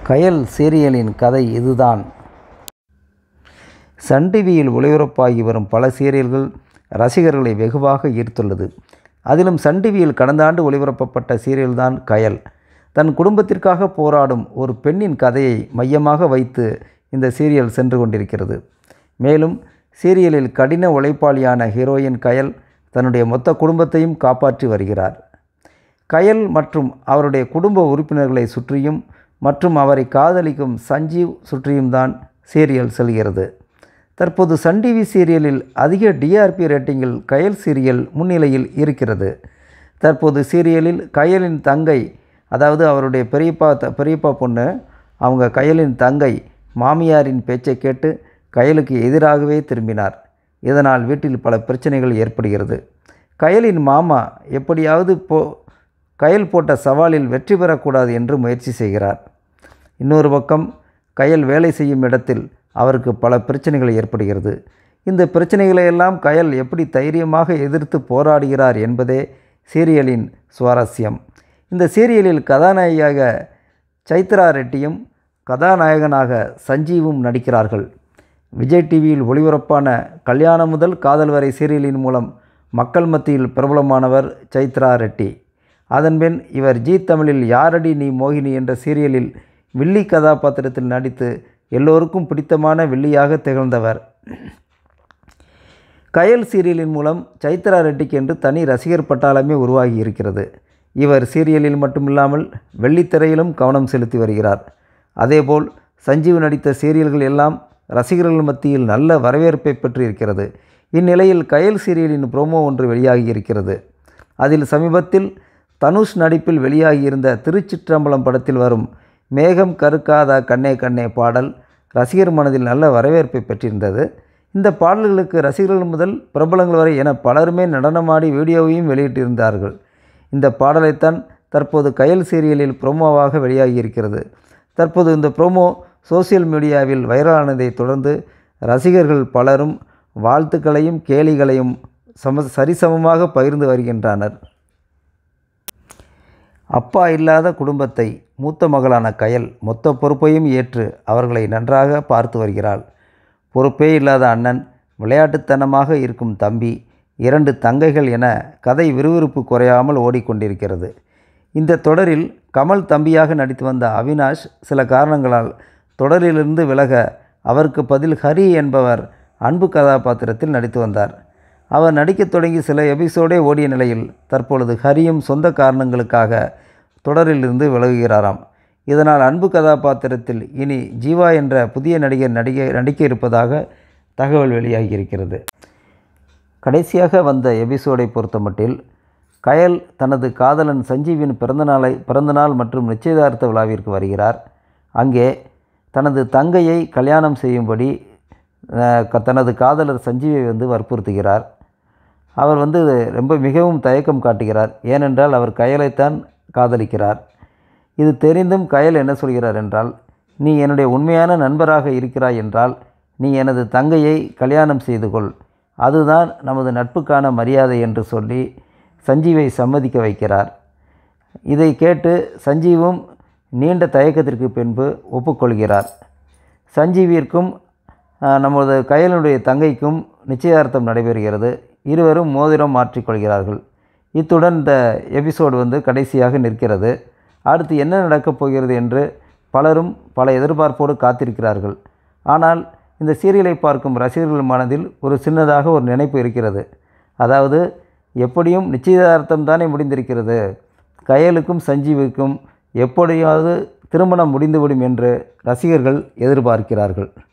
கயல் சீரியலின் கதை இதுதான் சன் டிவியில் ஒளிபரப்பாகி வரும் பல சீரியல்கள் ரசிகர்களை வெகுவாக ஈர்த்துள்ளது அதிலும் சன் டிவியில் கடந்த ஆண்டு ஒளிபரப்பப்பட்ட சீரியல்தான் கயல் தன் குடும்பத்திற்காக போராடும் ஒரு பெண்ணின் கதையை மையமாக வைத்து இந்த சீரியல் சென்று கொண்டிருக்கிறது மேலும் சீரியலில் கடின உழைப்பாளியான ஹீரோயின் கயல் தன்னுடைய மொத்த குடும்பத்தையும் காப்பாற்றி வருகிறார் கயல் மற்றும் அவருடைய குடும்ப உறுப்பினர்களை சுற்றியும் மற்றும் அவரை காதலிக்கும் சஞ்சீவ் சுற்றியும் தான் சீரியல் செல்கிறது தற்போது சன் டிவி சீரியலில் அதிக டிஆர்பி ரேட்டிங்கில் கயல் சீரியல் முன்னிலையில் இருக்கிறது தற்போது சீரியலில் கயலின் தங்கை அதாவது அவருடைய பெரியப்பா த பெரியப்பா பொண்ணு அவங்க கயலின் தங்கை மாமியாரின் பேச்சை கேட்டு கயலுக்கு எதிராகவே திரும்பினார் இதனால் வீட்டில் பல பிரச்சனைகள் ஏற்படுகிறது கயலின் மாமா எப்படியாவது போ கயல் போட்ட சவாலில் வெற்றி பெறக்கூடாது என்று முயற்சி செய்கிறார் இன்னொரு பக்கம் கயல் வேலை செய்யும் இடத்தில் அவருக்கு பல பிரச்சனைகள் ஏற்படுகிறது இந்த பிரச்சனைகளை எல்லாம் கயல் எப்படி தைரியமாக எதிர்த்து போராடுகிறார் என்பதே சீரியலின் சுவாரஸ்யம் இந்த சீரியலில் கதாநாயகியாக சைத்ரா ரெட்டியும் கதாநாயகனாக சஞ்சீவும் நடிக்கிறார்கள் விஜய் டிவியில் ஒளிபரப்பான கல்யாணம் முதல் காதல் வரை சீரியலின் மூலம் மக்கள் மத்தியில் பிரபலமானவர் சைத்ரா ரெட்டி அதன்பின் இவர் ஜீ தமிழில் யாரடி நீ மோகினி என்ற சீரியலில் வில்லி கதாபாத்திரத்தில் நடித்து எல்லோருக்கும் பிடித்தமான வில்லியாக திகழ்ந்தவர் கயல் சீரியலின் மூலம் சைத்ரா ரெட்டிக்கு என்று தனி ரசிகர் பட்டாளமே உருவாகி இருக்கிறது இவர் சீரியலில் மட்டுமில்லாமல் வெள்ளித்திரையிலும் கவனம் செலுத்தி வருகிறார் அதேபோல் சஞ்சீவ் நடித்த சீரியல்கள் எல்லாம் ரசிகர்கள் மத்தியில் நல்ல வரவேற்பை பெற்றிருக்கிறது இந்நிலையில் கயல் சீரியலின் ப்ரோமோ ஒன்று வெளியாகி இருக்கிறது அதில் சமீபத்தில் தனுஷ் நடிப்பில் வெளியாகியிருந்த திருச்சிற்றம்பலம் படத்தில் வரும் மேகம் கருக்காதா கண்ணே கண்ணே பாடல் ரசிகர் மனதில் நல்ல வரவேற்பை பெற்றிருந்தது இந்த பாடல்களுக்கு ரசிகர்கள் முதல் பிரபலங்கள் வரை என பலருமே நடனமாடி வீடியோவையும் வெளியிட்டிருந்தார்கள் இந்த பாடலைத்தான் தற்போது கயல் சீரியலில் ப்ரோமோவாக வெளியாகியிருக்கிறது தற்போது இந்த ப்ரோமோ சோசியல் மீடியாவில் வைரலானதை தொடர்ந்து ரசிகர்கள் பலரும் வாழ்த்துக்களையும் கேலிகளையும் சம சரிசமமாக பகிர்ந்து வருகின்றனர் அப்பா இல்லாத குடும்பத்தை மூத்த மகளான கயல் மொத்த பொறுப்பையும் ஏற்று அவர்களை நன்றாக பார்த்து வருகிறாள் பொறுப்பே இல்லாத அண்ணன் விளையாட்டுத்தனமாக இருக்கும் தம்பி இரண்டு தங்கைகள் என கதை விறுவிறுப்பு குறையாமல் ஓடிக்கொண்டிருக்கிறது இந்த தொடரில் கமல் தம்பியாக நடித்து வந்த அவினாஷ் சில காரணங்களால் தொடரிலிருந்து விலக அவருக்கு பதில் ஹரி என்பவர் அன்பு கதாபாத்திரத்தில் நடித்து வந்தார் அவர் நடிக்கத் தொடங்கி சில எபிசோடே ஓடிய நிலையில் தற்பொழுது ஹரியும் சொந்த காரணங்களுக்காக தொடரிலிருந்து விலகுகிறாராம் இதனால் அன்பு கதாபாத்திரத்தில் இனி ஜீவா என்ற புதிய நடிகர் நடிக நடிக்க இருப்பதாக தகவல் வெளியாகியிருக்கிறது கடைசியாக வந்த எபிசோடை பொறுத்தமட்டில் கயல் தனது காதலன் சஞ்சீவின் பிறந்தநாளை பிறந்தநாள் மற்றும் நிச்சயதார்த்த விழாவிற்கு வருகிறார் அங்கே தனது தங்கையை கல்யாணம் செய்யும்படி தனது காதலர் சஞ்சீவை வந்து வற்புறுத்துகிறார் அவர் வந்து ரொம்ப மிகவும் தயக்கம் காட்டுகிறார் ஏனென்றால் அவர் கயலைத்தான் காதலிக்கிறார் இது தெரிந்தும் கயல் என்ன சொல்கிறார் என்றால் நீ என்னுடைய உண்மையான நண்பராக இருக்கிறாய் என்றால் நீ எனது தங்கையை கல்யாணம் செய்து கொள் அதுதான் நமது நட்புக்கான மரியாதை என்று சொல்லி சஞ்சீவை சம்மதிக்க வைக்கிறார் இதை கேட்டு சஞ்சீவும் நீண்ட தயக்கத்திற்கு பின்பு ஒப்புக்கொள்கிறார் சஞ்சீவிற்கும் நமது கயலுடைய தங்கைக்கும் நிச்சயார்த்தம் நடைபெறுகிறது இருவரும் மோதிரம் மாற்றிக்கொள்கிறார்கள் இத்துடன் இந்த எபிசோடு வந்து கடைசியாக நிற்கிறது அடுத்து என்ன நடக்கப் போகிறது என்று பலரும் பல எதிர்பார்ப்போடு காத்திருக்கிறார்கள் ஆனால் இந்த சீரியலை பார்க்கும் ரசிகர்கள் மனதில் ஒரு சின்னதாக ஒரு நினைப்பு இருக்கிறது அதாவது எப்படியும் நிச்சயதார்த்தம் தானே முடிந்திருக்கிறது கயலுக்கும் சஞ்சீவுக்கும் எப்படியாவது திருமணம் முடிந்துவிடும் என்று ரசிகர்கள் எதிர்பார்க்கிறார்கள்